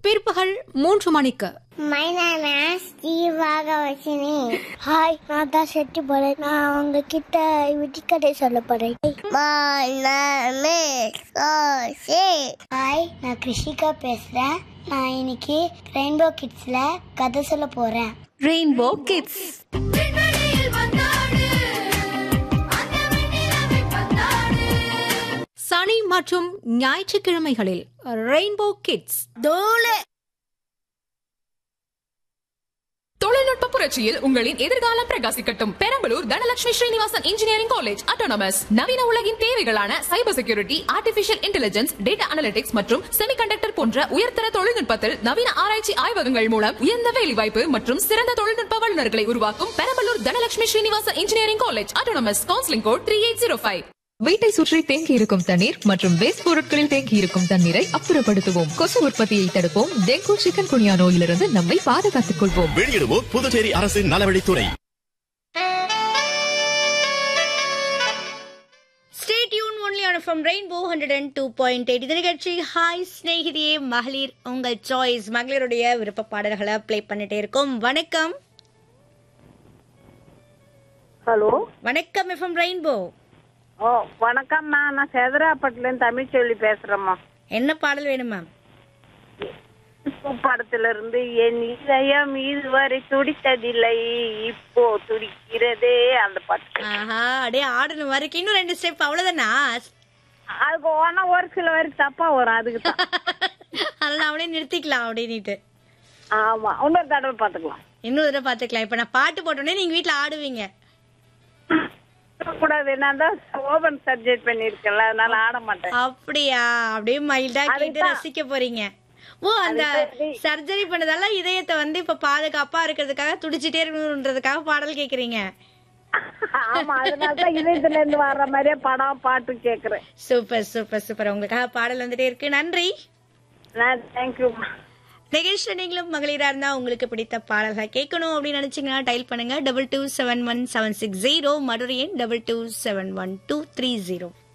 பிற்பகல் மூன்று மணிக்கு My name is Jeevakavasini hi நான் தான் செட்டு போறேன் நான் உங்ககிட்ட விட்டிக்கதை சொல்ல போறேன் My name is Koshi hi நான் கிருஷிகா பேசுறேன் நான் இன்னைக்கு ரெயின்போ கிட்ஸ்ல கதை சொல்ல போறேன் ரெயின்போ கிட்ஸ் சனி மற்றும் ஞாயிற்றுக்கிழமைகளில் ரெயின்போ கிட்ஸ் தொழில்நுட்ப புரட்சியில் உங்களின் எதிர்காலம் பிரகாசிக்கட்டும் Perambalur Dhanalakshmi Srinivasan engineering college autonomous நவீன உலகின் தேவைகளான cyber security artificial intelligence data analytics மற்றும் செமிகண்டக்டர் போன்ற உயர்தர தொழில்நுட்பத்தில் நவீன ஆராய்ச்சி ஆய்வகங்கள் மூலம் உயர்ந்த வேலைவாய்ப்பு மற்றும் சிறந்த தொழில்நுட்ப வல்லுநர்களை உருவாக்கும் Perambalur Dhanalakshmi Srinivasan engineering college autonomous counselling code three eight zero five வீட்டை சுற்றி தேங்கி இருக்கும் தண்ணீர் மற்றும் வேஸ்ட் பொருட்களில் தேங்கி இருக்கும் தண்ணீரை அப்புறப்படுத்துவோம் கொசு உற்பத்தியை தடுப்போம் டெங்கு சிக்கன் குனியா நோயிலிருந்து நம்மை பாதுகாத்துக் கொள்வோம் வெளியிடுவோர் புதுச்சேரி அரசின் நலவழித்துறை stay tune only on from rainbow hundred and two point eight இது நிகழ்ச்சி ஹாய் ஸ்நேகிதியே மகளிர் உங்கள் சாய்ஸ் மகளிருடைய விருப்ப பாடல்களை ப்ளே பண்ணிட்டே இருக்கோம் வணக்கம் ஹலோ வணக்கம் எஃப்எம் ரெயின்போ ஓ வணக்கம்மா நான் சேதராப்பட்டிலேருந்து தமிழ்ச்செல்வி பேசுறேம்மா என்ன பாடல் வேணும் மேம் இப்போ படத்துல இருந்து என் இதயம் இதுவரை துடித்ததில்லை இப்போ துடிக்கிறதே அந்த பாட்டு ஆஹா அப்படியே ஆடணும் வரைக்கும் இன்னும் ரெண்டு ஸ்டெப் அவ்வளவுதானா அதுக்கு ஓனா ஒரு சில வரைக்கும் தப்பா வரும் அதுக்கு தான் அதெல்லாம் அப்படியே நிறுத்திக்கலாம் அப்படின்னுட்டு ஆமா இன்னொரு தடவை பாத்துக்கலாம் இன்னொரு தடவை பாத்துக்கலாம் இப்ப நான் பாட்டு போட்டோடனே நீங்க வீட்ல ஆடுவீங்க கூடாது நான் தான் ஓபன் சர்ஜரி பண்ணிருக்கேன்ல அதனால ஆட மாட்டேன் அப்படியா அப்படியே மைல்டா கேட்டு அதுதான். ரசிக்க போறீங்க ஓ அந்த அதுதான். சர்ஜரி பண்ணதால இதயத்தை வந்து இப்ப பாதுகாப்பா இருக்கிறதுக்காக துடிச்சிட்டே இருக்கணுன்றதுக்காக பாடல் கேக்குறீங்க ஆமா அதனால தான் இதயத்துல இருந்து வர்ற மாதிரியே படம் பாட்டு கேக்குறேன் சூப்பர் சூப்பர் சூப்பர் உங்களுக்காக பாடல் வந்துட்டே இருக்கு நன்றி நான் தேங்க்யூம்மா நிகழ்ச்சியில நீங்களும் மகளிரா இருந்தா உங்களுக்கு பிடித்த பாடல்கள் கேட்கணும் அப்படின்னு நினைச்சீங்கன்னா டைல் பண்ணுங்க double two seven one seven six zero Madurai எண் double two seven one two three zero